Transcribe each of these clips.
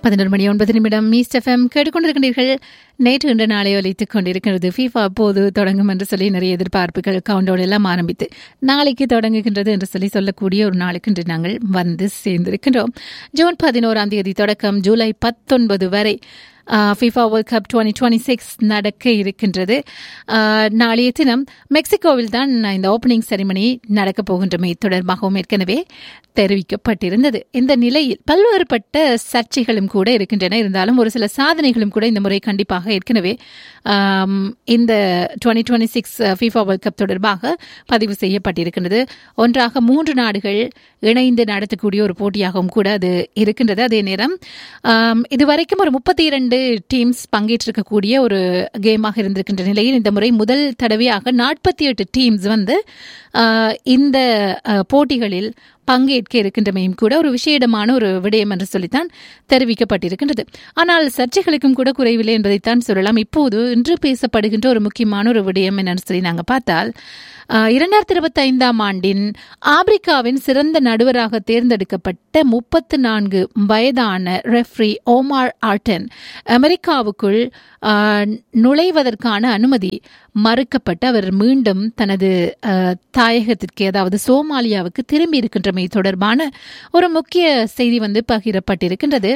பதினொரு மணி ஒன்பது நிமிடம் மீஸ்ட் எஃப்எம் கேட்டுக்கொண்டிருக்கின்றீர்கள் நேற்று இன்று நாளை ஒலித்துக் கொண்டிருக்கிறது ஃபீஃபா அப்போது தொடங்கும் என்று சொல்லி நிறைய எதிர்பார்ப்புகள் கவுண்டவுன் எல்லாம் ஆரம்பித்து நாளைக்கு தொடங்குகின்றது என்று சொல்லி சொல்லக்கூடிய ஒரு நாளுக்கு இன்று நாங்கள் வந்து சேர்ந்திருக்கின்றோம் ஜூன் பதினோராம் தேதி தொடக்கம் ஜூலை பத்தொன்பது வரை FIFA world cup twenty twenty six நடக்க இருக்கின்றது நாளைய தினம் மெக்சிகோவில் தான் இந்த ஓப்பனிங் செரிமனி நடக்கப் போகின்றமை தொடர்பாகவும் ஏற்கனவே தெரிவிக்கப்பட்டிருந்தது இந்த நிலையில் பல்வேறுபட்ட சர்ச்சைகளும் கூட இருக்கின்றன இருந்தாலும் ஒரு சில சாதனைகளும் கூட இந்த முறை கண்டிப்பாக ஏற்கனவே இந்த twenty twenty six FIFA world cup தொடர்பாக பதிவு செய்யப்பட்டிருக்கின்றது ஒன்றாக மூன்று நாடுகள் இணைந்து நடத்தக்கூடிய ஒரு போட்டியாகவும் கூட அது இருக்கின்றது அதே நேரம் இதுவரைக்கும் ஒரு முப்பத்தி இரண்டு டீம்ஸ் பங்கேற்றிருக்கக்கூடிய ஒரு கேமாக இருந்திருக்கின்ற நிலையில் இந்த முறை முதல் தடவையாக நாற்பத்தி எட்டு டீம்ஸ் வந்து இந்த போட்டிகளில் பங்கேற்க இருக்கின்றமையும் கூட ஒரு விஷயமான ஒரு விடயம் என்று சொல்லித்தான் தெரிவிக்கப்பட்டிருக்கின்றது ஆனால் சர்ச்சைகளுக்கும் கூட குறைவில்லை என்பதைத்தான் சொல்லலாம் இப்போது இன்று பேசப்படுகின்ற ஒரு முக்கியமான ஒரு விடயம் என்னன்னு சொல்லி நாங்கள் பார்த்தால் இரண்டாயிரத்தி இருபத்தி ஐந்தாம் ஆண்டின் ஆப்பிரிக்காவின் சிறந்த நடுவராக தேர்ந்தெடுக்கப்பட்ட முப்பத்து நான்கு வயதான ரெஃப்ரி ஓமார் ஆர்டன் அமெரிக்காவுக்குள் நுழைவதற்கான அனுமதி மறுக்கப்பட்டு அவர் மீண்டும் தனது தாயகத்திற்கு அதாவது சோமாலியாவுக்கு திரும்பி இருக்கின்றமை தொடர்பான ஒரு முக்கிய செய்தி வந்து பகிரப்பட்டிருக்கின்றது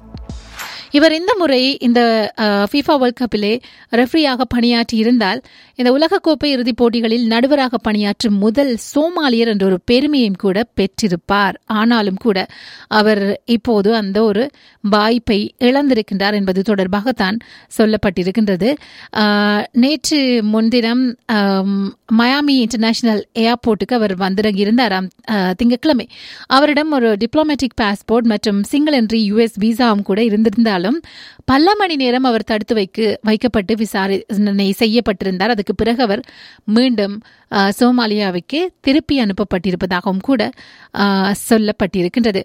இவர் இந்த முறை இந்த ஃபிஃபா வேர்ல்ட் கப்பிலே ரெஃப்ரியாக பணியாற்றி இருந்தால் இந்த உலகக்கோப்பை இறுதிப் போட்டிகளில் நடுவராக பணியாற்றும் முதல் சோமாலியர் என்ற ஒரு பெருமையும் கூட பெற்றிருப்பார் ஆனாலும் கூட அவர் இப்போது அந்த ஒரு வாய்ப்பை இழந்திருக்கின்றார் என்பது தொடர்பாகத்தான் சொல்லப்பட்டிருக்கின்றது நேற்று முன்தினம் மயாமி இன்டர்நேஷனல் ஏர்போர்ட்டுக்கு அவர் வந்திறங்கியிருந்தாராம் திங்கட்கிழமை அவரிடம் ஒரு டிப்ளமேட்டிக் பாஸ்போர்ட் மற்றும் சிங்கிள் என்ட்ரி யுஎஸ் விசாவும் கூட இருந்திருந்தாலும் பல மணி நேரம் அவர் தடுத்து வைக்க வைக்கப்பட்டு விசாரணை செய்யப்பட்டிருந்தார் அதுக்கு பிறகு அவர் மீண்டும் சோமாலியாவுக்கு திருப்பி அனுப்பப்பட்டிருப்பதாகவும் கூட சொல்லப்பட்டிருக்கின்றது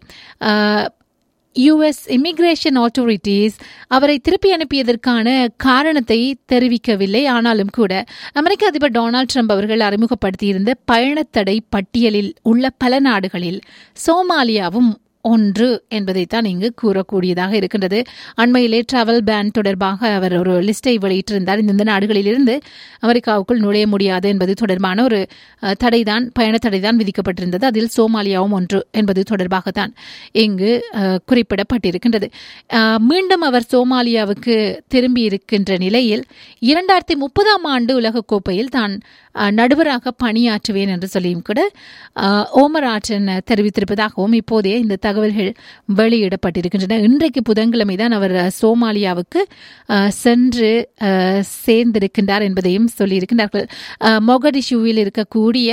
யுஎஸ் இமிகிரேஷன் ஆத்தோரிட்டிஸ் அவரை திருப்பி அனுப்பியதற்கான காரணத்தை தெரிவிக்கவில்லை ஆனாலும் கூட அமெரிக்க அதிபர் டொனால்டு ட்ரம்ப் அவர்கள் அறிமுகப்படுத்தியிருந்த பயணத்தடை பட்டியலில் உள்ள பல நாடுகளில் சோமாலியாவும் ஒன்று என்பதைத்தான் இங்கு கூறக்கூடியதாக இருக்கின்றது அண்மையிலே டிராவல் பேன் தொடர்பாக அவர் ஒரு லிஸ்டை வெளியிட்டிருந்தார் இந்த நாடுகளிலிருந்து அமெரிக்காவுக்குள் நுழைய முடியாது என்பது தொடர்பான ஒரு தடைதான் பயண தடைதான் விதிக்கப்பட்டிருந்தது அதில் சோமாலியாவும் ஒன்று என்பது தொடர்பாகத்தான் இங்கு குறிப்பிடப்பட்டிருக்கின்றது மீண்டும் அவர் சோமாலியாவுக்கு திரும்பி இருக்கின்ற நிலையில் இரண்டாயிரத்தி முப்பதாம் ஆண்டு உலகக்கோப்பையில் தான் நடுவராக பணியாற்றுவேன் என்று சொல்லியும் கூட ஓமர் ஆற்றன் தெரிவித்திருப்பதாகவும் இப்போதே இந்த தகவல்கள் வெளியிடப்பட்டிருக்கின்றன இன்றைக்கு புதன்கிழமை தான் அவர் சோமாலியாவுக்கு சென்று சேர்ந்திருக்கின்றார் என்பதையும் சொல்லியிருக்கின்றார்கள் மொகடிஷுவில் இருக்கக்கூடிய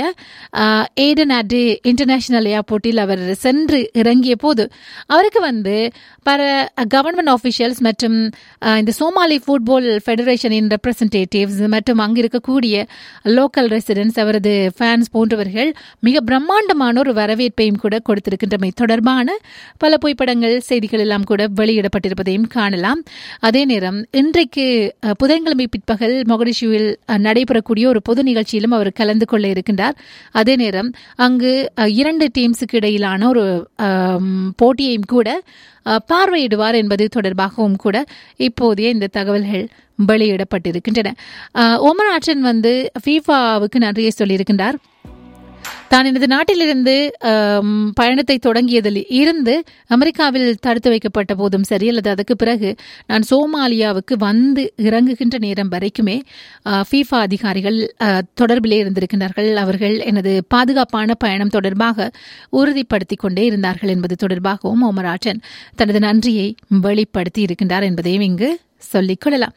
ஏடன் அட் இன்டர்நேஷனல் ஏர்போர்ட்டில் அவர் சென்று இறங்கிய போது அவருக்கு வந்து பல கவர்மெண்ட் ஆஃபீஷியல்ஸ் மற்றும் இந்த சோமாலி ஃபுட்பால் ஃபெடரேஷனின் ரெப்ரசன்டேட்டிவ்ஸ் மற்றும் அங்கு இருக்கக்கூடிய லோக்கல் ரெசிடென்ட்ஸ் அவரது ஃபேன்ஸ் போன்றவர்கள் மிக பிரம்மாண்டமான ஒரு வரவேற்பையும் கூட கொடுத்திருக்கின்றமை தொடர்பான பல புகைப்படங்கள் செய்திகள் எல்லாம் கூட வெளியிடப்பட்டிருப்பதையும் காணலாம் அதே நேரம் இன்றைக்கு புதன்கிழமை பிற்பகல் மொகடிஷுவில் நடைபெறக்கூடிய ஒரு பொது நிகழ்ச்சியிலும் அவர் கலந்து கொள்ள இருக்கின்றார் அதே நேரம் அங்கு இரண்டு டீம்ஸுக்கு இடையிலான ஒரு போட்டியையும் கூட பார்வையிடுவார் என்பது தொடர்பாகவும் கூட இப்போதைய இந்த தகவல்கள் வெளியிடப்பட்டிருக்கின்றன ஓமர் ஆற்றன் வந்து ஃபீஃபாவுக்கு நன்றியை சொல்லியிருக்கின்றார் தான் எனது நாட்டிலிருந்து பயணத்தை தொடங்கியதில் இருந்து அமெரிக்காவில் தடுத்து வைக்கப்பட்ட போதும் சரி அல்லது அதுக்கு பிறகு நான் சோமாலியாவுக்கு வந்து இறங்குகின்ற நேரம் வரைக்குமே ஃபீஃபா அதிகாரிகள் தொடர்பிலே இருந்திருக்கின்றார்கள் அவர்கள் எனது பாதுகாப்பான பயணம் தொடர்பாக உறுதிப்படுத்தி கொண்டே இருந்தார்கள் என்பது தொடர்பாகவும் ஓமராஜன் தனது நன்றியை வெளிப்படுத்தி இருக்கின்றார் என்பதையும் இங்கு சொல்லிக் கொள்ளலாம்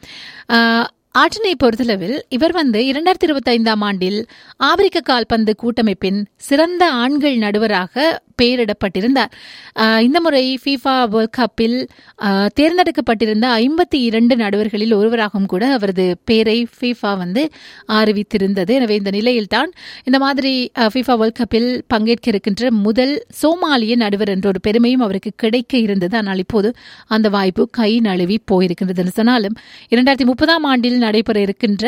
ஆற்றனை பொறுத்தளவில் இவர் வந்து இரண்டாயிரத்தி இருபத்தி ஐந்தாம் ஆண்டில் ஆப்பிரிக்க கால்பந்து கூட்டமைப்பின் சிறந்த ஆண்கள் நடுவராக பெயரிடப்பட்டிருந்தார் இந்த முறை ஃபீஃபா வேர்ல்ட் கப்பில் தேர்ந்தெடுக்கப்பட்டிருந்த ஐம்பத்தி இரண்டு நடுவர்களில் ஒருவராகவும் கூட அவரது பெயரை ஃபீஃபா வந்து அறிவித்திருந்தது எனவே இந்த நிலையில்தான் இந்த மாதிரி ஃபீஃபா வேர்ல்ட் கப்பில் பங்கேற்க இருக்கின்ற முதல் சோமாலிய நடுவர் என்ற ஒரு பெருமையும் அவருக்கு கிடைக்க இருந்தது ஆனால் இப்போது அந்த வாய்ப்பு கை நழுவி போயிருக்கின்றது சொன்னாலும் இரண்டாயிரத்தி முப்பதாம் ஆண்டில் நடைபெற இருக்கின்ற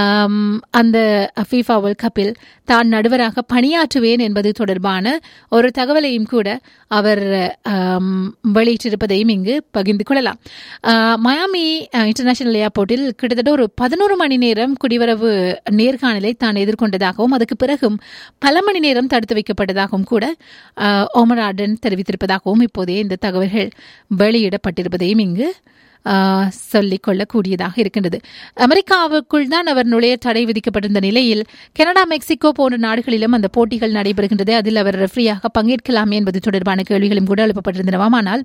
அந்த ஃபீஃபா வேர்ல்ட் கப்பில் தான் நடுவராக பணியாற்றுவேன் என்பது தொடர்பான ஒரு தகவலையும் கூட அவர் ஆம், வெளியிட்டிருப்பதையும் இங்கு பகிர்ந்து கொள்ளலாம் ஆஹ், மயாமி அஹ், இன்டர்நேஷனல் ஏர்போர்ட்டில் கிட்டத்தட்ட ஒரு பதினோரு மணி நேரம் குடிவரவு நேர்காணலை தான் எதிர்கொண்டதாகவும் அதுக்கு பிறகும் பல மணி நேரம் தடுத்து வைக்கப்பட்டதாகவும் கூட ஆஹ், ஒமர் ஆர்டன் தெரிவித்திருப்பதாகவும் இப்போதே இந்த தகவல்கள் வெளியிடப்பட்டிருப்பதையும் இங்கு ஆஹ், சொல்லிக் கொள்ளக்கூடியதாக இருக்கின்றது அமெரிக்காவுக்குள் தான் அவர் நுழைய தடை விதிக்கப்பட்டிருந்த நிலையில் கனடா மெக்சிகோ போன்ற நாடுகளிலும் அந்த போட்டிகள் நடைபெறுகின்றது அதில் அவர் ரெஃப்ரியாக பங்கேற்கலாமே என்பது தொடர்பான கேள்விகளும் கூட எழுப்பப்பட்டிருந்தனவாம் ஆனால்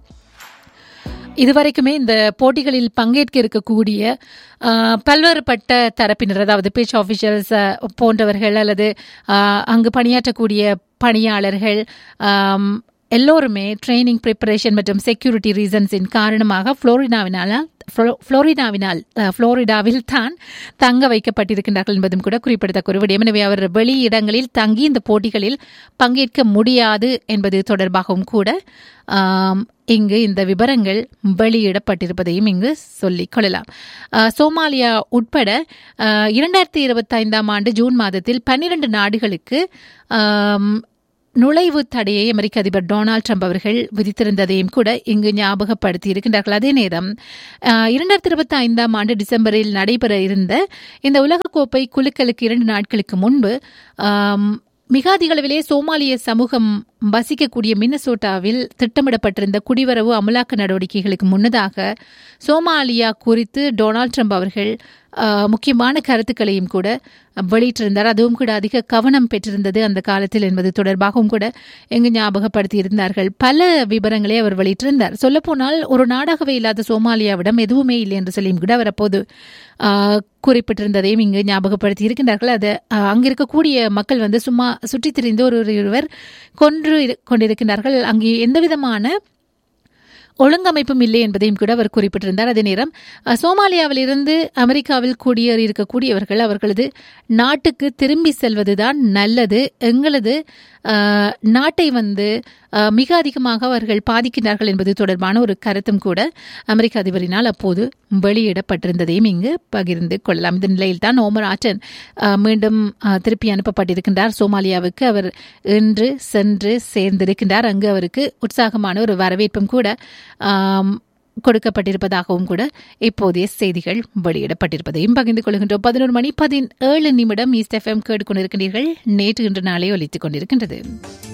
இதுவரைக்குமே இந்த போட்டிகளில் பங்கேற்க இருக்கக்கூடிய ஆஹ், பல்வேறுபட்ட தரப்பினர் அதாவது பேச் ஆஃபீஷியல்ஸ் போன்றவர்கள் அல்லது ஆஹ், அங்கு பணியாற்றக்கூடிய பணியாளர்கள் ஆம், எல்லோருமே ட்ரைனிங் ப்ரிப்பரேஷன் மற்றும் செக்யூரிட்டி ரீசன்ஸின் காரணமாக புளோரிடாவினால் புளோரிடாவினால் அஹ், புளோரிடாவில் தான் தங்க வைக்கப்பட்டிருக்கின்றார்கள் என்பதும் கூட குறிப்பிடத்தக்க ஒரு விடயம் எனவே அவர் வெளி இடங்களில் தங்கி இந்த போட்டிகளில் பங்கேற்க முடியாது என்பது தொடர்பாகவும் கூட ஆம், இங்கு இந்த விவரங்கள் வெளியிடப்பட்டிருப்பதையும் இங்கு சொல்லிக் கொள்ளலாம் அஹ், சோமாலியா உட்பட அஹ், இரண்டாயிரத்தி இருபத்தைந்தாம் ஆண்டு ஜூன் மாதத்தில் பன்னிரண்டு நாடுகளுக்கு ஆம், நுழைவு தடையை அமெரிக்க அதிபர் டொனால்ட் ட்ரம்ப் அவர்கள் விதித்திருந்ததையும் கூட இங்கு ஞாபகப்படுத்தி இருக்கின்றார்கள் அதே நேரம் அஹ், இரண்டாயிரத்தி இருபத்தி ஐந்தாம் ஆண்டு டிசம்பரில் நடைபெற இருந்த இந்த உலகக்கோப்பை குலுக்கலுக்கு இரண்டு நாட்களுக்கு முன்பு ஆம், மிக அதிக அளவிலே சோமாலிய சமூகம் வசிக்கக்கூடிய மின்னசோட்டாவில் திட்டமிடப்பட்டிருந்த குடிவரவு அமலாக்க நடவடிக்கைகளுக்கு முன்னதாக சோமாலியா குறித்து டொனால்ட் ட்ரம்ப் அவர்கள் ஆஹ், முக்கியமான கருத்துக்களையும் கூட வெளியிட்டிருந்தார் அதுவும் கூட அதிக கவனம் பெற்றிருந்தது அந்த காலத்தில் என்பது தொடர்பாகவும் கூட எங்கு ஞாபகப்படுத்தி இருந்தார்கள் பல விவரங்களை அவர் வெளியிட்டிருந்தார் சொல்லப்போனால் ஒரு நாடாகவே இல்லாத சோமாலியாவிடம் எதுவுமே இல்லை என்று சொல்லியும் கூட அவர் அப்போது ஆஹ், குறிப்பிட்டிருந்ததையும் இங்கு ஞாபகப்படுத்தி இருக்கின்றார்கள் அது ஆஹ், அங்கு இருக்கக்கூடிய மக்கள் வந்து சும்மா சுற்றித் திரிந்து ஒரு ஒருவர் கொன்று இரு- கொண்டிருக்கின்றார்கள் அங்கே எந்த விதமான ஒழுங்கமைப்பும் இல்லை என்பதையும் கூட அவர் குறிப்பிட்டிருந்தார் அதே நேரம் அஹ், சோமாலியாவிலிருந்து அமெரிக்காவில் குடியேறி இருக்கக்கூடியவர்கள் அவர்களது நாட்டுக்கு திரும்பி செல்வதுதான் நல்லது எங்களது அஹ், நாட்டை வந்து அஹ், மிக அதிகமாக அவர்கள் பாதிக்கின்றார்கள் என்பது தொடர்பான ஒரு கருத்தும் கூட அமெரிக்க அதிபரினால் அப்போது வெளியிடப்பட்டிருந்ததையும் இங்கு பகிர்ந்து கொள்ளலாம் இந்த நிலையில் தான் ஓமர் ஆட்டன் அஹ், மீண்டும் அஹ், திருப்பி அனுப்பப்பட்டிருக்கின்றார் சோமாலியாவுக்கு அவர் இன்று சென்று சேர்ந்திருக்கின்றார் அங்கு அவருக்கு உற்சாகமான ஒரு வரவேற்பும் கூட ஆம், கொடுக்கப்பட்டிருப்பதாகவும் கூட இப்போதைய செய்திகள் வெளியிடப்பட்டிருப்பதையும் பகிர்ந்து கொள்கின்றோம் பதினோரு மணி பதினேழு நிமிடம் ஈஸ்ட் எஃப்எம் கேட்டுக்கொண்டிருக்கின்றீர்கள் நேற்று இன்று நாளே ஒலித்துக் கொண்டிருக்கின்றது